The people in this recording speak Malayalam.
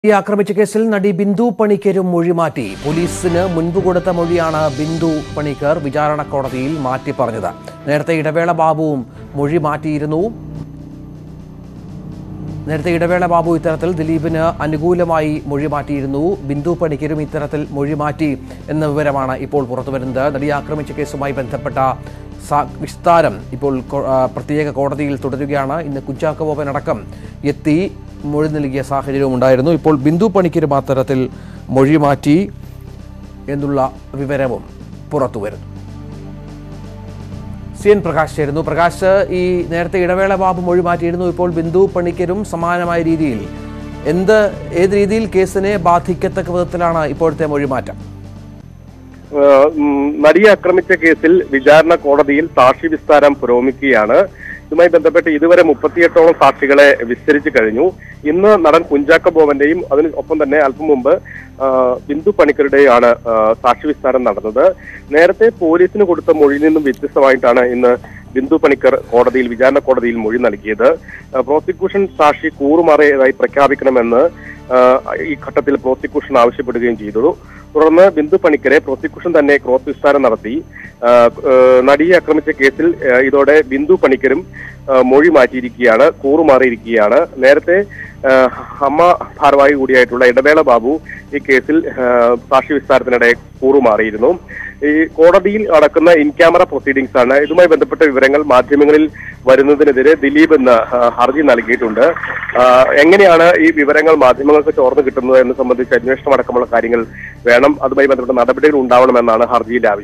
ഈ ആക്രമിച്ച കേസിൽ നടി ബിന്ദു പണിക്കരും മൊഴി മാറ്റി പോലീസിന് മുൻപ് കൊടുത്ത മൊഴിയാണ് ബിന്ദു പണിക്കർ വിചാരണ കോടതിയിൽ മാറ്റി പറഞ്ഞത് നേരത്തെ ഇടവേള ബാബുവും മൊഴി മാറ്റിയിരുന്നു നേരത്തെ ഇടവേള ബാബു ഇത്തരത്തിൽ ദിലീപിന് അനുകൂലമായി മൊഴി മാറ്റിയിരുന്നു ബിന്ദു പണിക്കരും ഇത്തരത്തിൽ മൊഴി മാറ്റി എന്ന വിവരമാണ് ഇപ്പോൾ പുറത്തുവരുന്നത് നടിയെ ആക്രമിച്ച കേസുമായി ബന്ധപ്പെട്ട സ- വിസ്താരം ഇപ്പോൾ കോ- ആ, പ്രത്യേക കോടതിയിൽ തുടരുകയാണ് ഇന്ന് കുഞ്ചാക്കോ ബോബൻ അടക്കം എത്തി മൊഴി നൽകിയ സാഹചര്യവും ഉണ്ടായിരുന്നു ഇപ്പോൾ ബിന്ദു പണിക്കരും അത്തരത്തിൽ മൊഴി മാറ്റി എന്നുള്ള വിവരവും പുറത്തുവരുന്നു സി എൻ പ്രകാശ് ചേരുന്നു പ്രകാശ് ഈ നേരത്തെ ഇടവേള ബാബു മൊഴി മാറ്റിയിരുന്നു ഇപ്പോൾ ബിന്ദു പണിക്കരും സമാനമായ രീതിയിൽ എന്ത് ഏത് രീതിയിൽ കേസിനെ ബാധിക്കത്തക്ക വിധത്തിലാണ് ഇപ്പോഴത്തെ മൊഴിമാറ്റം ഏഹ് ഉം നടിയെ ആക്രമിച്ച കേസിൽ വിചാരണ കോടതിയിൽ സാക്ഷി വിസ്താരം പുരോഗമിക്കുകയാണ് ഇതുമായി ബന്ധപ്പെട്ട് ഇതുവരെ മുപ്പത്തിയെട്ടോളം സാക്ഷികളെ വിസ്തരിച്ചു കഴിഞ്ഞു ഇന്ന് നടൻ കുഞ്ചാക്ക ബോബന്റെയും അതിന് ഒപ്പം തന്നെ അല്പം മുമ്പ് ആഹ് ബിന്ദു പണിക്കരുടെയാണ് ആഹ് സാക്ഷി വിസ്താരം നടന്നത് നേരത്തെ പോലീസിന് കൊടുത്ത മൊഴിയിൽ നിന്നും വ്യത്യസ്തമായിട്ടാണ് ഇന്ന് ബിന്ദു പണിക്കർ കോടതിയിൽ വിചാരണ കോടതിയിൽ മൊഴി നൽകിയത് ആഹ് പ്രോസിക്യൂഷൻ സാക്ഷി കൂറുമാറിയതായി പ്രഖ്യാപിക്കണമെന്ന് ആഹ് ഈ ഘട്ടത്തിൽ പ്രോസിക്യൂഷൻ ആവശ്യപ്പെടുകയും ചെയ്തു തുടർന്ന് ബിന്ദു പണിക്കരെ പ്രോസിക്യൂഷൻ തന്നെ ക്രോസ് വിസ്താരം നടത്തി ആഹ് ആഹ് നടിയെ ആക്രമിച്ച കേസിൽ ആഹ് ഇതോടെ ബിന്ദു പണിക്കരും ആഹ് മൊഴി മാറ്റിയിരിക്കുകയാണ് കൂറുമാറിയിരിക്കുകയാണ് നേരത്തെ ആഹ് അമ്മ ഭാരവാഹി കൂടിയായിട്ടുള്ള ഇടവേള ബാബു ഈ കേസിൽ ആഹ് സാക്ഷി വിസ്താരത്തിനിടെ കൂറുമാറിയിരുന്നു ഈ കോടതിയിൽ നടക്കുന്ന ഇൻ ക്യാമറ പ്രൊസീഡിംഗ്സ് ആണ് ഇതുമായി ബന്ധപ്പെട്ട വിവരങ്ങൾ മാധ്യമങ്ങളിൽ വരുന്നതിനെതിരെ ദിലീപ് ഇന്ന് ആഹ് ഹർജി നൽകിയിട്ടുണ്ട് ആഹ് എങ്ങനെയാണ് ഈ വിവരങ്ങൾ മാധ്യമങ്ങൾക്ക് ചോർന്നു കിട്ടുന്നത് എന്ന് സംബന്ധിച്ച് അന്വേഷണം അടക്കമുള്ള കാര്യങ്ങൾ വേണം അതുമായി ബന്ധപ്പെട്ട നടപടികൾ ഉണ്ടാവണമെന്നാണ് ഹർജിയിൽ ആവശ്യം